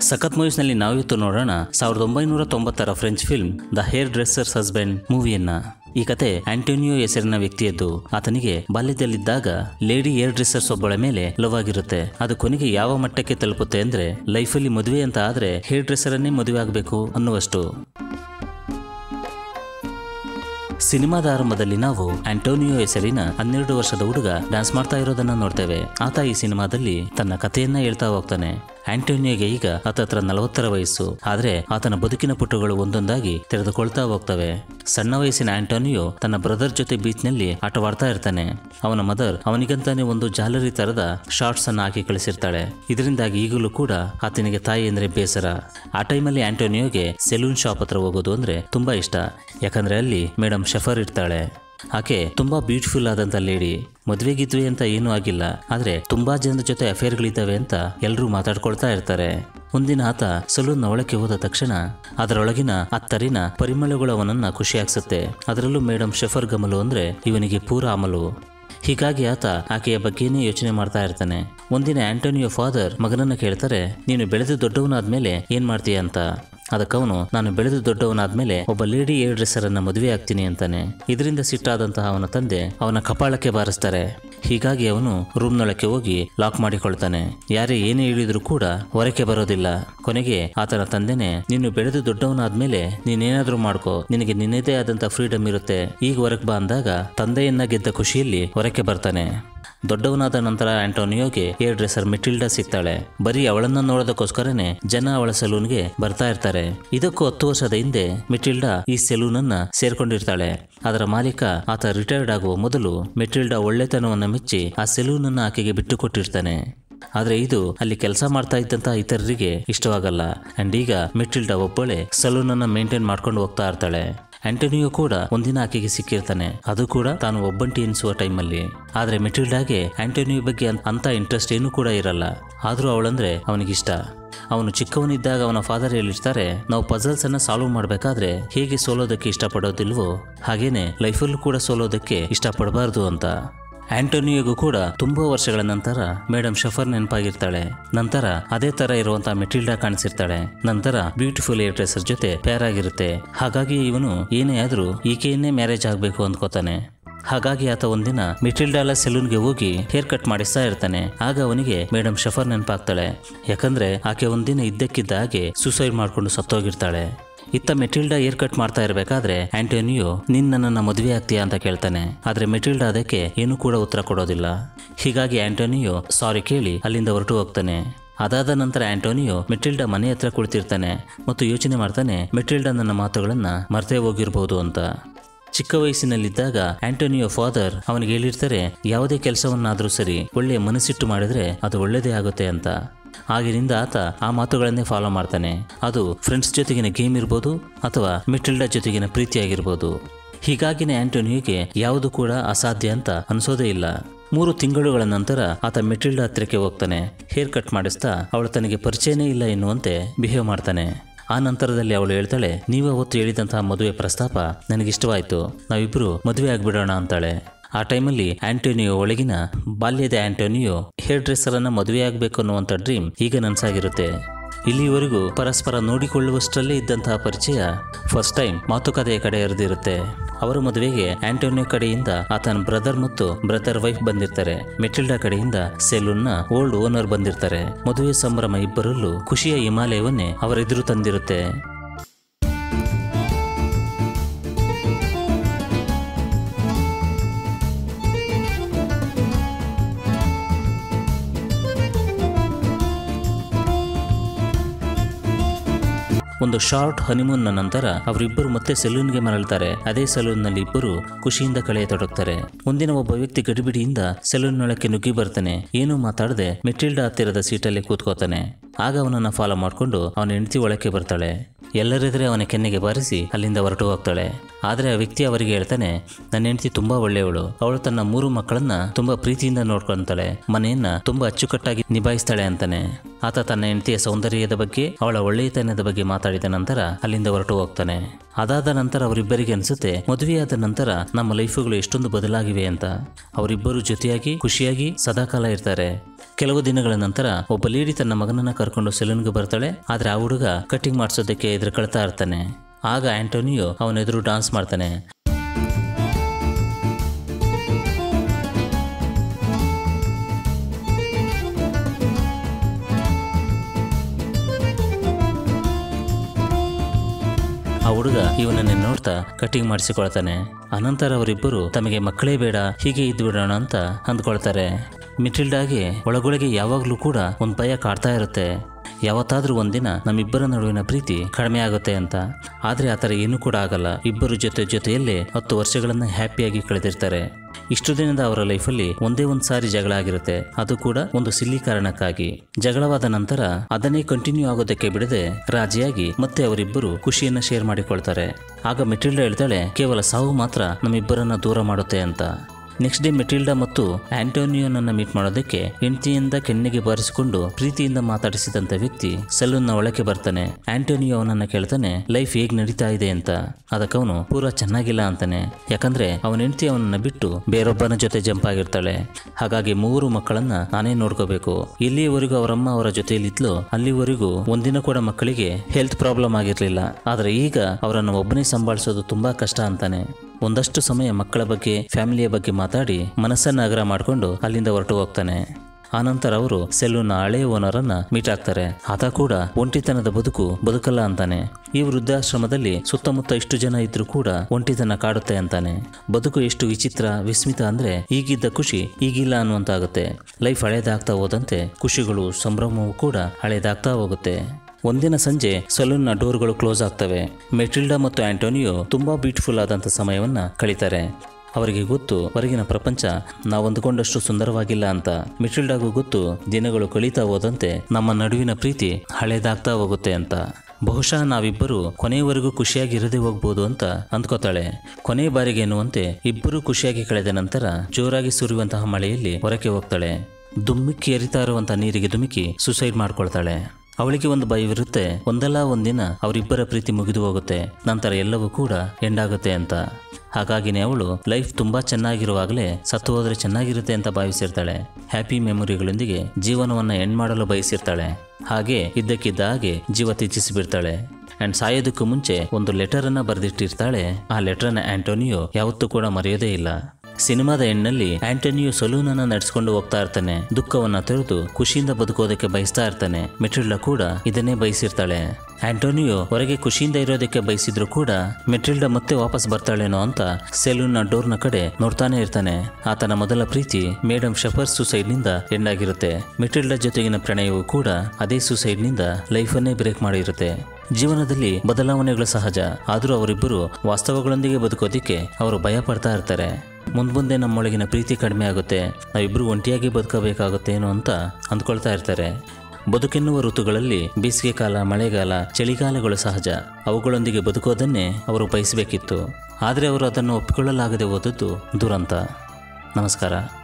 ಸಖತ್ ಮೂವೀಸ್ನಲ್ಲಿ ನಾವಿತ್ತು ನೋಡೋಣ ಸಾವಿರದ ಒಂಬೈನೂರ ತೊಂಬತ್ತರ French film the hairdresser's husband ಮೂವಿಯನ್ನ ಈ ಕತೆ ಆಂಟೋನಿಯೋ ಹೆಸರಿನ ವ್ಯಕ್ತಿಯದ್ದು ಆತನಿಗೆ ಬಾಲ್ಯದಲ್ಲಿದ್ದಾಗ ಲೇಡಿ ಏರ್ ಡ್ರೆಸ್ಸರ್ಸ್ ಒಬ್ಬಳ ಮೇಲೆ ಲವ್ ಆಗಿರುತ್ತೆ ಅದು ಕೊನೆಗೆ ಯಾವ ಮಟ್ಟಕ್ಕೆ ತಲುಪುತ್ತೆ ಅಂದ್ರೆ ಲೈಫಲ್ಲಿ ಮದುವೆ ಅಂತ ಆದ್ರೆ ಹೇರ್ ಡ್ರೆಸ್ಸರನ್ನೇ ಮದುವೆ ಆಗಬೇಕು ಅನ್ನುವಷ್ಟು ಸಿನಿಮಾದ ಆರಂಭದಲ್ಲಿ ನಾವು ಆಂಟೋನಿಯೋ ಹೆಸರಿನ ಹನ್ನೆರಡು ವರ್ಷದ ಹುಡುಗ ಡ್ಯಾನ್ಸ್ ಮಾಡ್ತಾ ಇರೋದನ್ನ ನೋಡ್ತೇವೆ ಆತ ಈ ಸಿನಿಮಾದಲ್ಲಿ ತನ್ನ ಕಥೆಯನ್ನ ಹೇಳ್ತಾ ಹೋಗ್ತಾನೆ ಆಂಟೋನಿಯೋಗೆ ಈಗ ಹತ್ತತ್ರ ನಲವತ್ತರ ವಯಸ್ಸು ಆದ್ರೆ ಆತನ ಬದುಕಿನ ಪುಟಗಳು ಒಂದೊಂದಾಗಿ ತೆರೆದುಕೊಳ್ತಾ ಹೋಗ್ತವೆ ಸಣ್ಣ ವಯಸ್ಸಿನ ಆಂಟೋನಿಯೋ ತನ್ನ ಬ್ರದರ್ ಜೊತೆ ಬೀಚ್ನಲ್ಲಿ ಆಟವಾಡ್ತಾ ಇರ್ತಾನೆ ಅವನ ಮದರ್ ಅವನಿಗಂತಾನೆ ಒಂದು ಜಾಲರಿ ತರದ ಶಾರ್ಟ್ಸ್ ಅನ್ನ ಹಾಕಿ ಕಳಿಸಿರ್ತಾಳೆ ಇದರಿಂದಾಗಿ ಈಗಲೂ ಕೂಡ ಆತನಿಗೆ ತಾಯಿ ಅಂದ್ರೆ ಬೇಸರ ಆ ಟೈಮಲ್ಲಿ ಆಂಟೋನಿಯೋಗೆ ಸೆಲೂನ್ ಶಾಪ್ ಹತ್ರ ಹೋಗೋದು ಅಂದ್ರೆ ತುಂಬಾ ಇಷ್ಟ ಯಾಕಂದ್ರೆ ಅಲ್ಲಿ ಮೇಡಮ್ ಶಫರ್ ಇರ್ತಾಳೆ ಆಕೆ ತುಂಬಾ ಬ್ಯೂಟಿಫುಲ್ ಆದಂತ ಲೇಡಿ ಮದ್ವೆ ಗಿದ್ವೆ ಅಂತ ಏನೂ ಆಗಿಲ್ಲ ಆದ್ರೆ ತುಂಬಾ ಜನರ ಜೊತೆ ಅಫೇರ್ಗಳಿದ್ದಾವೆ ಅಂತ ಎಲ್ಲರೂ ಮಾತಾಡ್ಕೊಳ್ತಾ ಇರ್ತಾರೆ ಒಂದಿನ ಆತ ಸಲೂನ್ನ ಒಳಕ್ಕೆ ಹೋದ ತಕ್ಷಣ ಅದರೊಳಗಿನ ಅತ್ತರಿನ ಪರಿಮಳಗಳು ಅವನನ್ನ ಖುಷಿಯಾಗ್ಸುತ್ತೆ ಅದರಲ್ಲೂ ಮೇಡಮ್ ಶಫರ್ ಗಮಲು ಅಂದ್ರೆ ಇವನಿಗೆ ಪೂರ ಅಮಲು ಹೀಗಾಗಿ ಆತ ಆಕೆಯ ಬಗ್ಗೆನೇ ಯೋಚನೆ ಮಾಡ್ತಾ ಇರ್ತಾನೆ ಒಂದಿನ ಆಂಟೋನಿಯೋ ಫಾದರ್ ಮಗನನ್ನ ಕೇಳ್ತಾರೆ ನೀನು ಬೆಳೆದು ದೊಡ್ಡವನಾದ್ಮೇಲೆ ಏನ್ ಮಾಡ್ತೀಯ ಅಂತ ಅದಕ್ಕವನು ನಾನು ಬೆಳೆದು ದೊಡ್ಡವನಾದ್ಮೇಲೆ ಒಬ್ಬ ಲೇಡಿ ಏರ್ ಡ್ರೆಸ್ಸರ್ ಅನ್ನ ಮದುವೆ ಆಗ್ತೀನಿ ಅಂತಾನೆ ಇದರಿಂದ ಸಿಟ್ಟಾದಂತಹ ಅವನ ತಂದೆ ಅವನ ಕಪಾಳಕ್ಕೆ ಬಾರಿಸ್ತಾರೆ ಹೀಗಾಗಿ ಅವನು ರೂಮ್ನೊಳಕ್ಕೆ ಹೋಗಿ ಲಾಕ್ ಮಾಡಿಕೊಳ್ತಾನೆ ಯಾರೇ ಏನೇ ಹೇಳಿದ್ರು ಕೂಡ ಹೊರಕ್ಕೆ ಬರೋದಿಲ್ಲ ಕೊನೆಗೆ ಆತನ ತಂದೆನೆ ನೀನು ಬೆಳೆದು ದೊಡ್ಡವನಾದ್ಮೇಲೆ ನೀನೇನಾದ್ರೂ ಮಾಡ್ಕೋ ನಿನಗೆ ನಿನ್ನದೇ ಆದಂತ ಫ್ರೀಡಮ್ ಇರುತ್ತೆ ಈಗ ಹೊರಗೆ ಬಾ ಅಂದಾಗ ತಂದೆಯನ್ನ ಗೆದ್ದ ಖುಷಿಯಲ್ಲಿ ಹೊರಕ್ಕೆ ಬರ್ತಾನೆ ದೊಡ್ಡವನಾದ ನಂತರ ಆಂಟೋನಿಯೋಗೆ ಹೇರ್ ಡ್ರೆಸ್ಸರ್ ಮೆಟಿಲ್ಡಾ ಸಿಗ್ತಾಳೆ ಬರೀ ಅವಳನ್ನ ನೋಡೋದಕ್ಕೋಸ್ಕರನೇ ಜನ ಅವಳ ಸಲೂನ್ಗೆ ಬರ್ತಾ ಇರ್ತಾರೆ ಇದಕ್ಕೂ ಹತ್ತು ವರ್ಷದ ಹಿಂದೆ ಮೆಟಿಲ್ಡಾ ಈ ಸೆಲೂನ್ ಅನ್ನ ಸೇರ್ಕೊಂಡಿರ್ತಾಳೆ ಅದರ ಮಾಲೀಕ ಆತ ರಿಟೈರ್ಡ್ ಆಗುವ ಮೊದಲು ಮೆಟಿಲ್ಡಾ ಒಳ್ಳೆತನವನ್ನ ಮೆಚ್ಚಿ ಆ ಸೆಲೂನ್ ಅನ್ನ ಆಕೆಗೆ ಬಿಟ್ಟು ಕೊಟ್ಟಿರ್ತಾನೆ ಆದ್ರೆ ಇದು ಅಲ್ಲಿ ಕೆಲಸ ಮಾಡ್ತಾ ಇದ್ದಂತಹ ಇತರರಿಗೆ ಇಷ್ಟವಾಗಲ್ಲ ಅಂಡ್ ಈಗ ಮೆಟಿಲ್ಡಾ ಒಬ್ಬಳೆ ಸಲೂನ್ ಅನ್ನ ಮೇಂಟೈನ್ ಮಾಡ್ಕೊಂಡು ಹೋಗ್ತಾ ಇರ್ತಾಳೆ ಆಂಟೋನಿಯೋ ಕೂಡ ಒಂದಿನ ಆಕೆಗೆ ಸಿಕ್ಕಿರ್ತಾನೆ ಅದು ಕೂಡ ತಾನು ಒಬ್ಬಂಟಿ ಎನಿಸುವ ಟೈಮಲ್ಲಿ ಆದ್ರೆ ಮೆಟಿಲ್ಡಾಗೆ ಆಂಟೋನಿಯೋ ಬಗ್ಗೆ ಅನ್- ಅಂತ ಇಂಟ್ರೆಸ್ಟ್ ಏನೂ ಕೂಡ ಇರಲ್ಲ ಆದ್ರೂ ಅವಳಂದ್ರೆ ಅವನಿಗಿಷ್ಟ ಅವನು ಚಿಕ್ಕವನಿದ್ದಾಗ ಅವನ ಫಾದರ್ ಹೇಳಿರ್ತಾರೆ ನಾವು ಪಜಲ್ಸ್ ಅನ್ನ ಸಾಲ್ವ್ ಮಾಡಬೇಕಾದ್ರೆ ಹೇಗೆ ಸೋಲೋದಕ್ಕೆ ಇಷ್ಟಪಡೋದಿಲ್ವೋ ಹಾಗೇನೆ ಲೈಫಲ್ಲೂ ಕೂಡ ಸೋಲೋದಕ್ಕೆ ಇಷ್ಟಪಡಬಾರ್ದು ಅಂತ ಆಂಟೋನಿಯೋಗೂ ಕೂಡ ತುಂಬಾ ವರ್ಷಗಳ ನಂತರ ಮೇಡಮ್ ಶಫರ್ ನೆನಪಾಗಿರ್ತಾಳೆ ನಂತರ ಅದೇ ತರ ಇರುವಂತಹ ಮೆಟಿಲ್ಡಾ ಕಾಣಿಸಿರ್ತಾಳೆ ನಂತರ ಬ್ಯೂಟಿಫುಲ್ ಏರ್ ಡ್ರೆಸ್ಸರ್ ಜೊತೆ ಪೇರ್ ಆಗಿರುತ್ತೆ ಹಾಗಾಗಿ ಇವನು ಏನೇ ಆದ್ರೂ ಈಕೆಯನ್ನೇ ಮ್ಯಾರೇಜ್ ಆಗ್ಬೇಕು ಅಂದ್ಕೋತಾನೆ ಹಾಗಾಗಿ ಆತ ಒಂದಿನ ಮೆಟಿಲ್ಡಾಲ ಸೆಲೂನ್ಗೆ ಹೋಗಿ ಹೇರ್ ಕಟ್ ಮಾಡಿಸ್ತಾ ಇರ್ತಾನೆ ಆಗ ಅವನಿಗೆ ಮೇಡಮ್ ಶಫರ್ ನೆನಪಾಗ್ತಾಳೆ ಯಾಕಂದ್ರೆ ಆಕೆ ಒಂದಿನ ಇದ್ದಕ್ಕಿದ್ದ ಹಾಗೆ ಸೂಸೈಡ್ ಮಾಡ್ಕೊಂಡು ಸತ್ತೋಗಿರ್ತಾಳೆ ಇತ್ತ ಮೆಟಿಲ್ಡಾ ಏರ್ ಕಟ್ ಮಾಡ್ತಾ ಇರಬೇಕಾದ್ರೆ ಆಂಟೋನಿಯೋ ನಿನ್ ನನ್ನನ್ನ ಮದುವೆ ಆಗ್ತೀಯಾ ಅಂತ ಕೇಳ್ತಾನೆ ಆದ್ರೆ ಮೆಟಿಲ್ಡಾ ಅದಕ್ಕೆ ಏನೂ ಕೂಡ ಉತ್ತರ ಕೊಡೋದಿಲ್ಲ ಹೀಗಾಗಿ ಆಂಟೋನಿಯೋ ಸಾರಿ ಕೇಳಿ ಅಲ್ಲಿಂದ ಹೊರಟು ಹೋಗ್ತಾನೆ ಅದಾದ ನಂತರ ಆಂಟೋನಿಯೋ ಮೆಟಿಲ್ಡಾ ಮನೆ ಹತ್ರ ಕುಳಿತಿರ್ತಾನೆ ಮತ್ತು ಯೋಚನೆ ಮಾಡ್ತಾನೆ ಮೆಟಿಲ್ಡಾ ನನ್ನ ಮಾತುಗಳನ್ನ ಮರ್ತೇ ಹೋಗಿರ್ಬೋದು ಅಂತ ಚಿಕ್ಕ ವಯಸ್ಸಿನಲ್ಲಿದ್ದಾಗ ಆಂಟೋನಿಯೋ ಫಾದರ್ ಅವನಿಗೆ ಹೇಳಿರ್ತಾರೆ ಯಾವುದೇ ಕೆಲಸವನ್ನಾದರೂ ಸರಿ ಒಳ್ಳೆಯ ಮನಸ್ಸಿಟ್ಟು ಮಾಡಿದ್ರೆ ಅದು ಒಳ್ಳೆಯದೇ ಆಗುತ್ತೆ ಅಂತ ಆಗಿನಿಂದ ಆತ ಆ ಮಾತುಗಳನ್ನೇ ಫಾಲೋ ಮಾಡ್ತಾನೆ ಅದು ಫ್ರೆಂಡ್ಸ್ ಜೊತೆಗಿನ ಗೇಮ್ ಇರ್ಬೋದು ಅಥವಾ ಮೆಟಿಲ್ಡಾ ಜೊತೆಗಿನ ಪ್ರೀತಿಯಾಗಿರ್ಬೋದು ಹೀಗಾಗಿನೇ ಆಂಟೋನಿಯೋಗೆ ಯಾವುದು ಕೂಡ ಅಸಾಧ್ಯ ಅಂತ ಅನ್ಸೋದೇ ಇಲ್ಲ ಮೂರು ತಿಂಗಳುಗಳ ನಂತರ ಆತ ಮೆಟಿಲ್ಡಾ ಹತ್ರಕ್ಕೆ ಹೋಗ್ತಾನೆ ಹೇರ್ ಕಟ್ ಮಾಡಿಸ್ತಾ ಅವಳು ತನಗೆ ಪರಿಚಯನೇ ಇಲ್ಲ ಎನ್ನುವಂತೆ ಬಿಹೇವ್ ಮಾಡ್ತಾನೆ ಆ ನಂತರದಲ್ಲಿ ಅವಳು ಹೇಳ್ತಾಳೆ ನೀವು ಅವತ್ತು ಹೇಳಿದಂತಹ ಮದುವೆ ಪ್ರಸ್ತಾಪ ನನಗಿಷ್ಟವಾಯಿತು ನಾವಿಬ್ರು ಮದುವೆ ಆಗ್ಬಿಡೋಣ ಅಂತಾಳೆ ಆ ಟೈಮಲ್ಲಿ ಆಂಟೋನಿಯೋ ಒಳಗಿನ ಬಾಲ್ಯದ ಆಂಟೋನಿಯೋ ಹೇರ್ ಡ್ರೆಸ್ಸರ್ ಅನ್ನ ಮದುವೆ ಆಗಬೇಕು ಅನ್ನುವಂಥ ಡ್ರೀಮ್ ಈಗ ನನಸಾಗಿರುತ್ತೆ ಇಲ್ಲಿವರೆಗೂ ಪರಸ್ಪರ ನೋಡಿಕೊಳ್ಳುವಷ್ಟರಲ್ಲೇ ಇದ್ದಂತಹ ಪರಿಚಯ ಫಸ್ಟ್ ಟೈಮ್ ಮಾತುಕತೆಯ ಕಡೆ ಎರೆದಿರುತ್ತೆ ಅವರ ಮದುವೆಗೆ ಆಂಟೋನಿಯೋ ಕಡೆಯಿಂದ ಆತನ ಬ್ರದರ್ ಮತ್ತು ಬ್ರದರ್ ವೈಫ್ ಬಂದಿರ್ತಾರೆ ಮೆಟಿಲ್ಡಾ ಕಡೆಯಿಂದ ಸೆಲೂನ್ನ ಓಲ್ಡ್ ಓನರ್ ಬಂದಿರ್ತಾರೆ ಮದುವೆ ಸಂಭ್ರಮ ಇಬ್ಬರಲ್ಲೂ ಖುಷಿಯ ಹಿಮಾಲಯವನ್ನೇ ಅವರೆದುರು ತಂದಿರುತ್ತೆ ಒಂದು ಶಾರ್ಟ್ ಹನಿಮೂನ್ನ ನಂತರ ಅವರಿಬ್ಬರು ಮತ್ತೆ ಸೆಲೂನ್ಗೆ ಮರಳ್ತಾರೆ ಅದೇ ಸಲೂನ್ನಲ್ಲಿ ಇಬ್ಬರು ಖುಷಿಯಿಂದ ಕಳೆಯತೊಡಗ್ತಾರೆ ಒಂದಿನ ಒಬ್ಬ ವ್ಯಕ್ತಿ ಗಡಿಬಿಡಿಯಿಂದ ಸೆಲೂನ್ನೊಳಕ್ಕೆ ನುಗ್ಗಿ ಬರ್ತಾನೆ ಏನೂ ಮಾತಾಡದೆ ಮೆಟಿಲ್ಡಾ ಹತ್ತಿರದ ಸೀಟಲ್ಲಿ ಕೂತ್ಕೋತಾನೆ ಆಗ ಅವನನ್ನ ಫಾಲೋ ಮಾಡಿಕೊಂಡು ಅವನ ಹೆಂಡತಿ ಒಳಕ್ಕೆ ಬರ್ತಾಳೆ ಎಲ್ಲರೆದುರೇ ಅವನ ಕೆನ್ನೆಗೆ ಬಾರಿಸಿ ಅಲ್ಲಿಂದ ಹೊರಟು ಹೋಗ್ತಾಳೆ ಆದರೆ ಆ ವ್ಯಕ್ತಿ ಅವರಿಗೆ ಹೇಳ್ತಾನೆ ನನ್ನ ಹೆಂಡತಿ ತುಂಬಾ ಒಳ್ಳೆಯವಳು ಅವಳು ತನ್ನ ಮೂರು ಮಕ್ಕಳನ್ನ ತುಂಬಾ ಪ್ರೀತಿಯಿಂದ ನೋಡ್ಕೊಂತಾಳೆ ಮನೆಯನ್ನ ತುಂಬಾ ಅಚ್ಚುಕಟ್ಟಾಗಿ ನಿಭಾಯಿಸ್ತಾಳೆ ಅಂತಾನೆ ಆತ ತನ್ನ ಹೆಂಡತಿಯ ಸೌಂದರ್ಯದ ಬಗ್ಗೆ ಅವಳ ಒಳ್ಳೆಯತನದ ಬಗ್ಗೆ ಮಾತಾಡಿದ ನಂತರ ಅಲ್ಲಿಂದ ಹೊರಟು ಹೋಗ್ತಾನೆ ಅದಾದ ನಂತರ ಅವರಿಬ್ಬರಿಗೆ ಅನಿಸುತ್ತೆ ಮದುವೆಯಾದ ನಂತರ ನಮ್ಮ ಲೈಫುಗಳು ಎಷ್ಟೊಂದು ಬದಲಾಗಿವೆ ಅಂತ ಅವರಿಬ್ಬರು ಜೊತೆಯಾಗಿ ಖುಷಿಯಾಗಿ ಸದಾಕಾಲ ಇರ್ತಾರೆ ಕೆಲವು ದಿನಗಳ ನಂತರ ಒಬ್ಬ ಲೇಡಿ ತನ್ನ ಮಗನನ್ನ ಕರ್ಕೊಂಡು ಸೆಲೂನ್ಗೆ ಬರ್ತಾಳೆ ಆದ್ರೆ ಆ ಹುಡುಗ ಕಟ್ಟಿಂಗ್ ಮಾಡಿಸೋದಕ್ಕೆ ಎದುರುಕೊಳ್ತಾ ಇರ್ತಾನೆ ಆಗ ಆಂಟೋನಿಯೋ ಅವನ ಎದುರು ಡಾನ್ಸ್ ಮಾಡ್ತಾನೆ ಆ ಹುಡುಗ ಇವನನ್ನೇ ನೋಡ್ತಾ ಕಟಿಂಗ್ ಮಾಡಿಸಿಕೊಳ್ತಾನೆ ಅನಂತರ ಅವರಿಬ್ಬರು ತಮಗೆ ಮಕ್ಕಳೇ ಬೇಡ ಹೀಗೆ ಇದ್ದು ಬಿಡೋಣ ಅಂತ ಅಂದ್ಕೊಳ್ತಾರೆ ಮಿಟಿಲ್ಡಾಗೆ ಒಳಗೊಳಗೆ ಯಾವಾಗಲೂ ಕೂಡ ಒಂದು ಭಯ ಕಾಡ್ತಾ ಇರುತ್ತೆ ಯಾವತ್ತಾದ್ರೂ ಒಂದಿನ ನಮ್ಮಿಬ್ಬರ ನಡುವಿನ ಪ್ರೀತಿ ಕಡಿಮೆ ಆಗುತ್ತೆ ಅಂತ ಆದರೆ ಆ ಥರ ಏನೂ ಕೂಡ ಆಗಲ್ಲ ಇಬ್ಬರು ಜೊತೆ ಜೊತೆಯಲ್ಲೇ ಹತ್ತು ವರ್ಷಗಳನ್ನ ಹ್ಯಾಪಿಯಾಗಿ ಕಳೆದಿರ್ತಾರೆ ಇಷ್ಟು ದಿನದ ಅವರ ಲೈಫಲ್ಲಿ ಒಂದೇ ಒಂದು ಸಾರಿ ಜಗಳ ಆಗಿರುತ್ತೆ ಅದು ಕೂಡ ಒಂದು ಸಿಲ್ಲಿ ಕಾರಣಕ್ಕಾಗಿ ಜಗಳವಾದ ನಂತರ ಅದನ್ನೇ ಕಂಟಿನ್ಯೂ ಆಗೋದಕ್ಕೆ ಬಿಡದೆ ರಾಜಿಯಾಗಿ ಮತ್ತೆ ಅವರಿಬ್ಬರು ಖುಷಿಯನ್ನ ಶೇರ್ ಮಾಡಿಕೊಳ್ತಾರೆ ಆಗ ಮೆಟಿಲ್ಡಾ ಹೇಳ್ತಾಳೆ ಕೇವಲ ಸಾವು ಮಾತ್ರ ನಮ್ಮಿಬ್ಬರನ್ನ ದೂರ ಮಾಡುತ್ತೆ ಅಂತ ನೆಕ್ಸ್ಟ್ ಡೇ ಮೆಟಿಲ್ಡಾ ಮತ್ತು ಆಂಟೋನಿಯೋನನ್ನ ಮೀಟ್ ಮಾಡೋದಕ್ಕೆ ಹೆಂಡತಿಯಿಂದ ಕೆನ್ನೆಗೆ ಬಾರಿಸಿಕೊಂಡು ಪ್ರೀತಿಯಿಂದ ಮಾತಾಡಿಸಿದಂತ ವ್ಯಕ್ತಿ ಸೆಲೂನ್ನ ಒಳಕ್ಕೆ ಬರ್ತಾನೆ ಆಂಟೋನಿಯೋ ಅವನನ್ನ ಕೇಳ್ತಾನೆ ಲೈಫ್ ಹೇಗ್ ನಡೀತಾ ಇದೆ ಅಂತ ಅದಕ್ಕವನು ಪೂರಾ ಚೆನ್ನಾಗಿಲ್ಲ ಅಂತಾನೆ ಯಾಕಂದ್ರೆ ಅವನ ಹೆಂಡತಿ ಅವನನ್ನ ಬಿಟ್ಟು ಬೇರೊಬ್ಬನ ಜೊತೆ ಜಂಪ್ ಆಗಿರ್ತಾಳೆ ಹಾಗಾಗಿ ಮೂರು ಮಕ್ಕಳನ್ನ ನಾನೇ ನೋಡ್ಕೋಬೇಕು ಇಲ್ಲಿಯವರೆಗೂ ಅವರಮ್ಮ ಅವರ ಜೊತೆಯಲ್ಲಿದ್ಲು ಅಲ್ಲಿವರೆಗೂ ಒಂದಿನ ಕೂಡ ಮಕ್ಕಳಿಗೆ ಹೆಲ್ತ್ ಪ್ರಾಬ್ಲಮ್ ಆಗಿರ್ಲಿಲ್ಲ ಆದ್ರೆ ಈಗ ಅವರನ್ನು ಒಬ್ಬನೇ ಸಂಭಾಳಿಸೋದು ತುಂಬಾ ಕಷ್ಟ ಅಂತಾನೆ ಒಂದಷ್ಟು ಸಮಯ ಮಕ್ಕಳ ಬಗ್ಗೆ ಫ್ಯಾಮಿಲಿಯ ಬಗ್ಗೆ ಮಾತಾಡಿ ಮನಸ್ಸನ್ನ ಅಗ್ರ ಮಾಡಿಕೊಂಡು ಅಲ್ಲಿಂದ ಹೊರಟು ಹೋಗ್ತಾನೆ ಆನಂತರ ಅವರು ಸೆಲೂನ್ನ ಹಳೆಯ ಓನರನ್ನ ಮೀಟ್ ಆಗ್ತಾರೆ ಆತ ಕೂಡ ಒಂಟಿತನದ ಬದುಕು ಬದುಕಲ್ಲ ಅಂತಾನೆ ಈ ವೃದ್ಧಾಶ್ರಮದಲ್ಲಿ ಸುತ್ತಮುತ್ತ ಇಷ್ಟು ಜನ ಇದ್ರೂ ಕೂಡ ಒಂಟಿತನ ಕಾಡುತ್ತೆ ಅಂತಾನೆ ಬದುಕು ಎಷ್ಟು ವಿಚಿತ್ರ ವಿಸ್ಮಿತ ಅಂದ್ರೆ ಈಗಿದ್ದ ಖುಷಿ ಈಗಿಲ್ಲ ಅನ್ನುವಂತಾಗುತ್ತೆ ಲೈಫ್ ಹಳೇದಾಗ್ತಾ ಹೋದಂತೆ ಖುಷಿಗಳು ಸಂಭ್ರಮವೂ ಕೂಡ ಹಳೇದಾಗ್ತಾ ಹೋಗುತ್ತೆ ಒಂದಿನ ಸಂಜೆ ಸಲೂನ್ನ ಡೋರ್ಗಳು ಕ್ಲೋಸ್ ಆಗ್ತವೆ ಮೆಟಿಲ್ಡಾ ಮತ್ತು ಆಂಟೋನಿಯೋ ತುಂಬಾ ಬ್ಯೂಟಿಫುಲ್ ಆದಂಥ ಸಮಯವನ್ನ ಕಳೀತಾರೆ ಅವರಿಗೆ ಗೊತ್ತು ಹೊರಗಿನ ಪ್ರಪಂಚ ನಾವಂದುಕೊಂಡಷ್ಟು ಸುಂದರವಾಗಿಲ್ಲ ಅಂತ ಮಿಟಿಲ್ಡಾಗೂ ಗೊತ್ತು ದಿನಗಳು ಕಳೀತಾ ಹೋದಂತೆ ನಮ್ಮ ನಡುವಿನ ಪ್ರೀತಿ ಹಳೇದಾಗ್ತಾ ಹೋಗುತ್ತೆ ಅಂತ ಬಹುಶಃ ನಾವಿಬ್ಬರು ಕೊನೆಯವರೆಗೂ ಖುಷಿಯಾಗಿ ಇರದೆ ಹೋಗ್ಬೋದು ಅಂತ ಅಂದ್ಕೋತಾಳೆ ಕೊನೆ ಬಾರಿಗೆ ಎನ್ನುವಂತೆ ಇಬ್ಬರು ಖುಷಿಯಾಗಿ ಕಳೆದ ನಂತರ ಜೋರಾಗಿ ಸುರಿಯುವಂತಹ ಮಳೆಯಲ್ಲಿ ಹೊರಕ್ಕೆ ಹೋಗ್ತಾಳೆ ದುಮ್ಮಿಕ್ಕಿ ಎರಿತಾ ಇರುವಂತಹ ನೀರಿಗೆ ಧುಮುಕಿ ಸುಸೈಡ್ ಮಾಡ್ಕೊಳ್ತಾಳೆ ಅವಳಿಗೆ ಒಂದು ಭಯವಿರುತ್ತೆ ಒಂದಲ್ಲ ಒಂದಿನ ಅವರಿಬ್ಬರ ಪ್ರೀತಿ ಮುಗಿದು ಹೋಗುತ್ತೆ ನಂತರ ಎಲ್ಲವೂ ಕೂಡ ಎಂಡಾಗುತ್ತೆ ಅಂತ ಹಾಗಾಗಿನೇ ಅವಳು ಲೈಫ್ ತುಂಬಾ ಚೆನ್ನಾಗಿರುವಾಗಲೇ ಸತ್ತು ಹೋದ್ರೆ ಚೆನ್ನಾಗಿರುತ್ತೆ ಅಂತ ಭಾವಿಸಿರ್ತಾಳೆ ಹ್ಯಾಪಿ ಮೆಮೊರಿಗಳೊಂದಿಗೆ ಜೀವನವನ್ನ ಎಂಡ್ ಮಾಡಲು ಬಯಸಿರ್ತಾಳೆ ಹಾಗೆ ಇದ್ದಕ್ಕಿದ್ದ ಹಾಗೆ ಜೀವ ತ್ಯಜಿಸಿಬಿಡ್ತಾಳೆ ಅಂಡ್ ಸಾಯೋದಕ್ಕೂ ಮುಂಚೆ ಒಂದು ಲೆಟರ್ ಅನ್ನ ಬರೆದಿಟ್ಟಿರ್ತಾಳೆ ಆ ಲೆಟರ್ನ ಆಂಟೋನಿಯೋ ಯಾವತ್ತೂ ಕೂಡ ಮರೆಯೋದೇ ಇಲ್ಲ ಸಿನಿಮಾದ ಹೆಣ್ಣಲ್ಲಿ ಆಂಟೋನಿಯೋ ಸಲೂನನ್ನ ನಡೆಸ್ಕೊಂಡು ಹೋಗ್ತಾ ಇರ್ತಾನೆ ದುಃಖವನ್ನ ತೊರೆದು ಖುಷಿಯಿಂದ ಬದುಕೋದಕ್ಕೆ ಬಯಸ್ತಾ ಇರ್ತಾನೆ ಮೆಟ್ರಿಲ್ಡಾ ಕೂಡ ಇದನ್ನೇ ಬಯಸಿರ್ತಾಳೆ ಆಂಟೋನಿಯೋ ಹೊರಗೆ ಖುಷಿಯಿಂದ ಇರೋದಕ್ಕೆ ಬಯಸಿದ್ರು ಕೂಡ ಮೆಟ್ರಿಲ್ಡಾ ಮತ್ತೆ ವಾಪಸ್ ಬರ್ತಾಳೇನೋ ಅಂತ ಸೆಲೂನ್ನ ಡೋರ್ನ ಕಡೆ ನೋಡ್ತಾನೆ ಇರ್ತಾನೆ ಆತನ ಮೊದಲ ಪ್ರೀತಿ ಮೇಡಮ್ ಶಫರ್ ಸುಸೈಡ್ನಿಂದ ಎಂಡಾಗಿರುತ್ತೆ ಮೆಟ್ರಿಲ್ಡಾ ಜೊತೆಗಿನ ಪ್ರಣಯವು ಕೂಡ ಅದೇ ಸುಸೈಡ್ನಿಂದ ಲೈಫನ್ನೇ ಬ್ರೇಕ್ ಮಾಡಿರುತ್ತೆ ಜೀವನದಲ್ಲಿ ಬದಲಾವಣೆಗಳು ಸಹಜ ಆದರೂ ಅವರಿಬ್ಬರು ವಾಸ್ತವಗಳೊಂದಿಗೆ ಬದುಕೋದಿಕ್ಕೆ ಅವರು ಭಯ ಪಡ್ತಾ ಇರ್ತಾರೆ ಮುಂದೆ ನಮ್ಮೊಳಗಿನ ಪ್ರೀತಿ ಕಡಿಮೆ ಆಗುತ್ತೆ ನಾವಿಬ್ರು ಒಂಟಿಯಾಗಿ ಬದುಕಬೇಕಾಗುತ್ತೇನೋ ಅಂತ ಅಂದ್ಕೊಳ್ತಾ ಇರ್ತಾರೆ ಬದುಕೆನ್ನುವ ಋತುಗಳಲ್ಲಿ ಬೇಸಿಗೆ ಕಾಲ ಮಳೆಗಾಲ ಚಳಿಗಾಲಗಳು ಸಹಜ ಅವುಗಳೊಂದಿಗೆ ಬದುಕೋದನ್ನೇ ಅವರು ಬಯಸಬೇಕಿತ್ತು ಆದರೆ ಅವರು ಅದನ್ನು ಒಪ್ಪಿಕೊಳ್ಳಲಾಗದೆ ಹೋದದ್ದು ದುರಂತ ನಮಸ್ಕಾರ